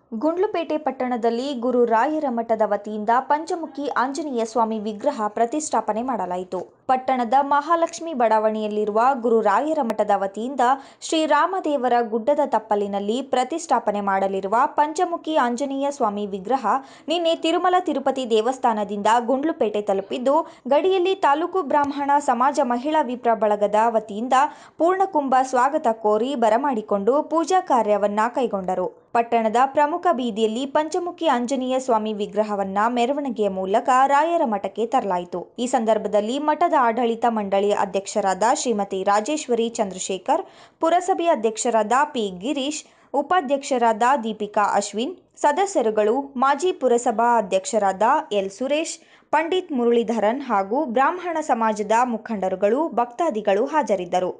ಗುಂಡ್ಲುಪೇಟೆ ಪಟ್ಟಣದಲ್ಲಿ ಗುರು ರಾಯರ ಮಠದ ವತಿಯಿಂದ ಪಂಚಮುಖಿ ಆಂಜನೇಯ ಸ್ವಾಮಿ ವಿಗ್ರಹ ಪ್ರತಿಷ್ಠಾಪನೆ ಮಾಡಲಾಯಿತು ಪಟ್ಟಣದ ಮಹಾಲಕ್ಷ್ಮಿ ಬಡಾವಣೆಯಲ್ಲಿರುವ ಗುರು ರಾಯರ ಮಠದ ವತಿಯಿಂದ ಶ್ರೀರಾಮದೇವರ ಗುಡ್ಡದ ತಪ್ಪಲಿನಲ್ಲಿ ಪ್ರತಿಷ್ಠಾಪನೆ ಮಾಡಲಿರುವ ಪಂಚಮುಖಿ ಆಂಜನೇಯ ಸ್ವಾಮಿ ವಿಗ್ರಹ ನಿನ್ನೆ ತಿರುಮಲ ತಿರುಪತಿ ದೇವಸ್ಥಾನದಿಂದ ಗುಂಡ್ಲುಪೇಟೆ ತಲುಪಿದ್ದು ಗಡಿಯಲ್ಲಿ ತಾಲೂಕು ಬ್ರಾಹ್ಮಣ ಸಮಾಜ ಮಹಿಳಾ ವಿಪ್ರ ಬಳಗದ ವತಿಯಿಂದ ಪೂರ್ಣಕುಂಭ ಸ್ವಾಗತ ಕೋರಿ ಬರಮಾಡಿಕೊಂಡು ಪೂಜಾ ಕಾರ್ಯವನ್ನ ಕೈಗೊಂಡರು ಪಟ್ಟಣದ ಪ್ರಮುಖ ಬೀದಿಯಲ್ಲಿ ಪಂಚಮುಖಿ ಆಂಜನೇಯ ಸ್ವಾಮಿ ವಿಗ್ರಹವನ್ನ ಮೆರವಣಿಗೆಯ ಮೂಲಕ ರಾಯರ ಮಠಕ್ಕೆ ತರಲಾಯಿತು ಈ ಸಂದರ್ಭದಲ್ಲಿ ಮಠದ ಆಡಳಿತ ಮಂಡಳಿ ಅಧ್ಯಕ್ಷರಾದ ಶ್ರೀಮತಿ ರಾಜೇಶ್ವರಿ ಚಂದ್ರಶೇಖರ್ ಪುರಸಭೆ ಅಧ್ಯಕ್ಷರಾದ ಪಿ ಗಿರೀಶ್ ಉಪಾಧ್ಯಕ್ಷರಾದ ದೀಪಿಕಾ ಅಶ್ವಿನ್ ಸದಸ್ಯರುಗಳು ಮಾಜಿ ಪುರಸಭಾ ಅಧ್ಯಕ್ಷರಾದ ಎಲ್ ಸುರೇಶ್ ಪಂಡಿತ್ ಮುರಳೀಧರನ್ ಹಾಗೂ ಬ್ರಾಹ್ಮಣ ಸಮಾಜದ ಮುಖಂಡರುಗಳು ಭಕ್ತಾದಿಗಳು ಹಾಜರಿದ್ದರು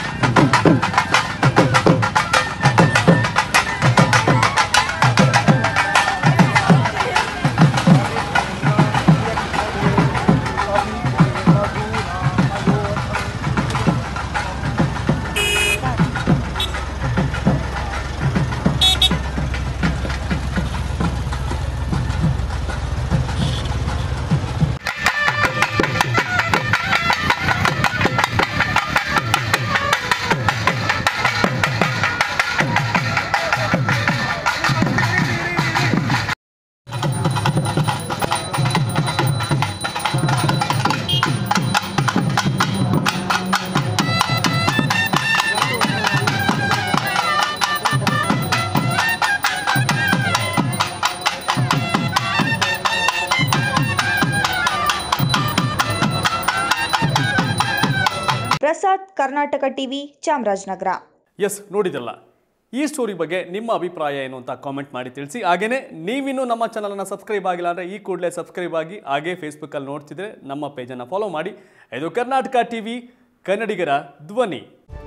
ಪ್ರಸಾದ್ ಕರ್ನಾಟಕ ಟಿವಿ ಚಾಮರಾಜನಗರ ಎಸ್ ನೋಡಿದಲ್ಲ ಈ ಸ್ಟೋರಿ ಬಗ್ಗೆ ನಿಮ್ಮ ಅಭಿಪ್ರಾಯ ಏನು ಅಂತ ಕಾಮೆಂಟ್ ಮಾಡಿ ತಿಳಿಸಿ ಹಾಗೇನೇ ನೀವಿನ್ನೂ ನಮ್ಮ ಚಾನಲನ್ನು ಸಬ್ಸ್ಕ್ರೈಬ್ ಆಗಿಲ್ಲ ಅಂದರೆ ಈ ಕೂಡಲೇ ಸಬ್ಸ್ಕ್ರೈಬ್ ಆಗಿ ಹಾಗೇ ಫೇಸ್ಬುಕ್ಕಲ್ಲಿ ನೋಡ್ತಿದ್ರೆ ನಮ್ಮ ಪೇಜನ್ನು ಫಾಲೋ ಮಾಡಿ ಇದು ಕರ್ನಾಟಕ ಟಿವಿ ಕನ್ನಡಿಗರ ಧ್ವನಿ